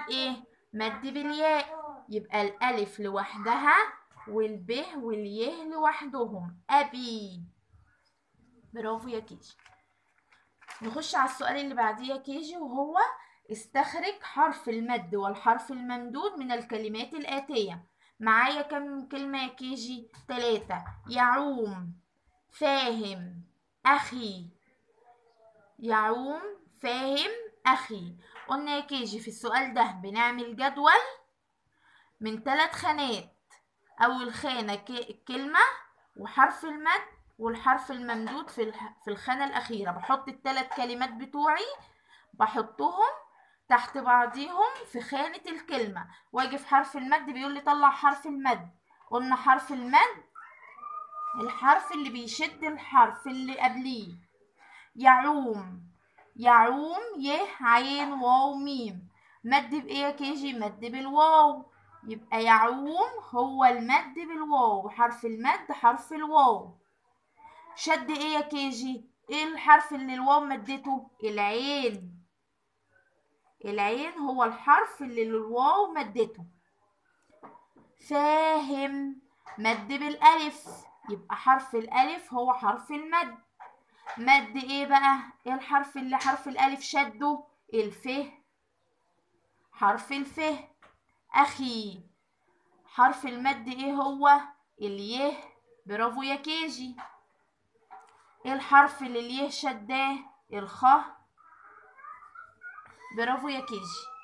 بايه مد بالياء يبقى الالف لوحدها والب واليه لوحدهم ابي برافو يا كيجي نخش على السؤال اللي بعديه يا كيجي وهو استخرج حرف المد والحرف الممدود من الكلمات الآتية معايا كم كلمة يا كيجي تلاتة يعوم فاهم أخي يعوم فاهم أخي قلنا يا كيجي في السؤال ده بنعمل جدول من ثلاث خانات أول خانة ك- كلمة وحرف المد والحرف الممدود في الح- في الخانة الأخيرة بحط الثلاث كلمات بتوعي بحطهم تحت بعضيهم في خانة الكلمة واجي في حرف المد بيقول لي طلع حرف المد قلنا حرف المد الحرف اللي بيشد الحرف اللي قبليه يعوم يعوم يه عين واو ميم مد بإيه يا كيجي مد بالواو يبقى يعوم هو المد بالواو حرف المد حرف الواو شد ايه يا كيجي ايه الحرف اللي الواو مدته العين العين هو الحرف اللي الواو مدته فاهم مد بالالف يبقى حرف الالف هو حرف المد مد ايه بقى ايه الحرف اللي حرف الالف شده الف حرف الف اخي حرف المد ايه هو اليه برافو يا كيجي ايه الحرف اللي اليه شداه الخ برافو يا كيجي